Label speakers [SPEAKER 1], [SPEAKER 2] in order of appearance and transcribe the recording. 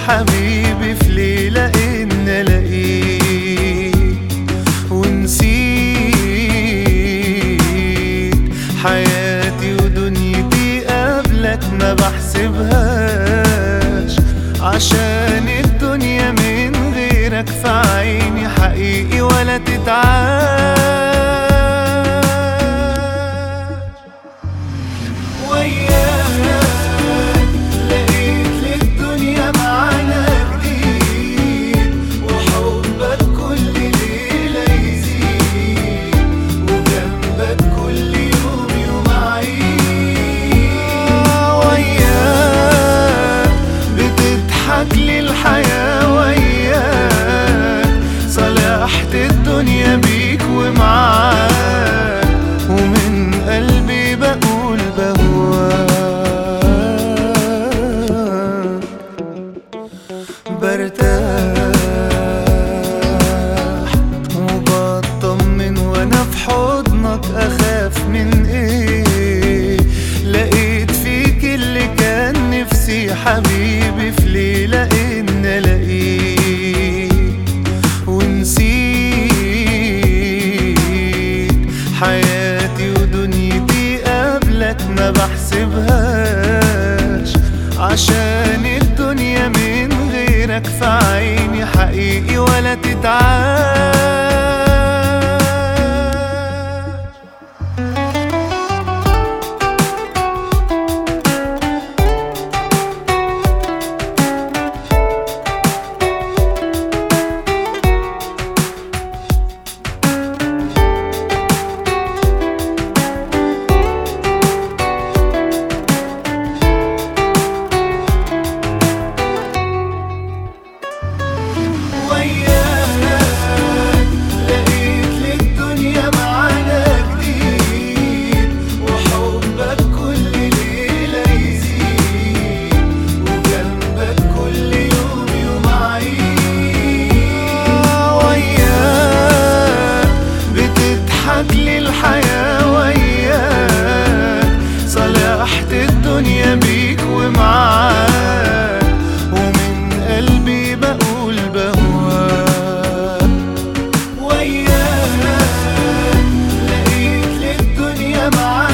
[SPEAKER 1] حبيبي في ليلة إن ألاقيك ونسيت حياتي ودنيتي قبلك ما بحسبهاش عشان الدنيا من غيرك في عيني حقيقي ولا تتعاش وياك لقيت للدنيا معنى جديد وحبك كل ليلة يزيد وجنبك كل يوم يوم عيد وياك بتضحك لي الحياة وياك صلحت الدنيا بيك ومعاك ومن قلبي بقول بهواك برتاح وبطمن وانا في حضنك اخاف من ايه لقيت فيك اللي كان نفسي حبيبي في ليلة ان الاقيك ونسيت حياتي ودنيتي قبلك ما بحسبهاش عشان الدنيا من غيرك في عيني حقيقي ولا تتعاش وياك لقيت للدنيا معنى جديد وحبك كل ليلة يزيد وجنبك كل يوم يوم عيد وياك بتضحك لي الحياة وياك صلحت الدنيا بيك ومعاك ومن قلبي بقول بهواك وياك لقيت للدنيا معاك